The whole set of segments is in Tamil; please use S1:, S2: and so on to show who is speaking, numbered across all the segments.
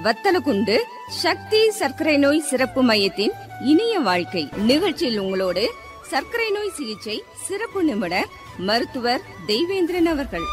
S1: வத்தலகுண்டு சக்தி சர்க்கரை நோய் சிறப்பு மையத்தின் இனிய வாழ்க்கை நிகழ்ச்சியில் உங்களோடு சர்க்கரை நோய் சிகிச்சை சிறப்பு நிபுணர் மருத்துவர் தெய்வேந்திரன் அவர்கள்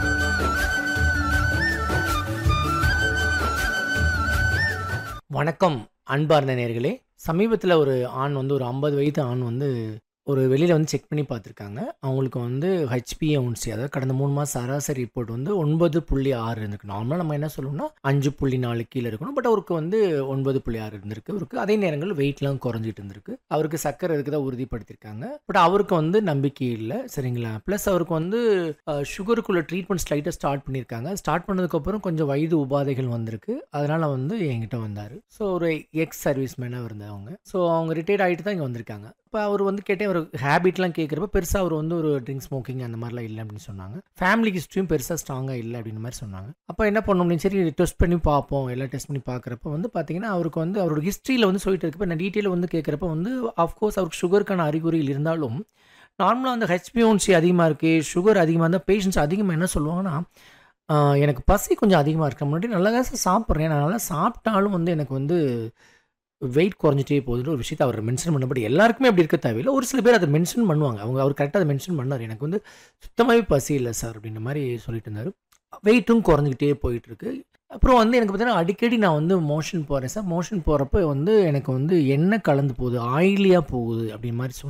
S2: வணக்கம் அன்பார்ந்த நேர்களே சமீபத்தில் ஒரு ஆண் வந்து ஒரு ஐம்பது வயது ஆண் வந்து ஒரு வெளியில் வந்து செக் பண்ணி பார்த்துருக்காங்க அவங்களுக்கு வந்து ஹெச்பிஏஒன்சி அதாவது கடந்த மூணு மாதம் சராசரி ரிப்போர்ட் வந்து ஒன்பது புள்ளி ஆறு இருந்திருக்கு நார்மலாக நம்ம என்ன சொல்லணும்னா அஞ்சு புள்ளி நாலு கீழே இருக்கணும் பட் அவருக்கு வந்து ஒன்பது புள்ளி ஆறு இருந்திருக்கு அவருக்கு அதே நேரங்கள் வெயிட்லாம் குறைஞ்சிட்டு இருந்திருக்கு அவருக்கு சக்கரை இருக்குதா உறுதிப்படுத்தியிருக்காங்க பட் அவருக்கு வந்து நம்பிக்கை இல்லை சரிங்களா ப்ளஸ் அவருக்கு வந்து சுகருக்குள்ள ட்ரீட்மெண்ட் ஸ்லைட்டாக ஸ்டார்ட் பண்ணியிருக்காங்க ஸ்டார்ட் பண்ணதுக்கப்புறம் கொஞ்சம் வயது உபாதைகள் வந்திருக்கு அதனால் வந்து என்கிட்ட வந்தார் ஸோ ஒரு எக்ஸ் சர்வீஸ் மேனாக இருந்தவங்க ஸோ அவங்க ரிட்டையர்ட் ஆகிட்டு தான் இங்கே வந்திருக்காங்க இப்போ அவர் வந்து கேட்டேன் அவர் ஹேபிட்லாம் கேட்குறப்ப பெருசாக அவர் வந்து ஒரு ட்ரிங்க் ஸ்மோக்கிங் அந்த மாதிரிலாம் இல்லை அப்படின்னு சொன்னாங்க ஃபேமிலி ஹிஸ்ட்ரியும் பெருசாக ஸ்ட்ராங்காக இல்லை அப்படின்னு மாதிரி சொன்னாங்க அப்போ என்ன பண்ணோம் அப்படின்னு சரி டெஸ்ட் பண்ணி பார்ப்போம் எல்லாம் டெஸ்ட் பண்ணி பார்க்குறப்ப வந்து பார்த்தீங்கன்னா அவருக்கு வந்து அவரோட ஹிஸ்ட்ரியில் வந்து சொல்லிட்டு இருக்கப்ப நான் டீட்டெயில் வந்து கேட்குறப்ப வந்து ஆஃப்கோர்ஸ் அவருக்கு சுகருக்கான அறிகுறிகள் இருந்தாலும் நார்மலாக அந்த ஹெச்பிஓன்சி அதிகமாக இருக்குது சுகர் அதிகமாக இருந்தால் பேஷண்ட்ஸ் அதிகமாக என்ன சொல்லுவாங்கன்னா ஆஹ் எனக்கு பசி கொஞ்சம் அதிகமாக இருக்க முன்னாடி நல்லா தான் சார் சாப்பிட்றேன் நான் நல்லா சாப்பிட்டாலும் வந்து எனக்கு வந்து வெயிட் குறைஞ்சிட்டே போகுதுன்னு ஒரு விஷயத்தை அவர் மென்ஷன் பண்ணபடி எல்லாருக்குமே அப்படி இருக்க தேவையில்லை ஒரு சில பேர் அதை மென்ஷன் பண்ணுவாங்க அவங்க அவர் கரெக்டாக அதை மென்ஷன் பண்ணார் எனக்கு வந்து சுத்தமாகவே பசி இல்லை சார் அப்படின்ற மாதிரி சொல்லிட்டு இருந்தார் வெயிட்டும் குறைஞ்சிக்கிட்டே போயிட்டு இருக்கு அப்புறம் வந்து எனக்கு பார்த்தீங்கன்னா அடிக்கடி நான் வந்து மோஷன் போகிறேன் சார் மோஷன் போகிறப்ப வந்து எனக்கு வந்து எண்ணெய் கலந்து போகுது ஆயிலியாக போகுது அப்படி மாதிரி சொன்னாங்க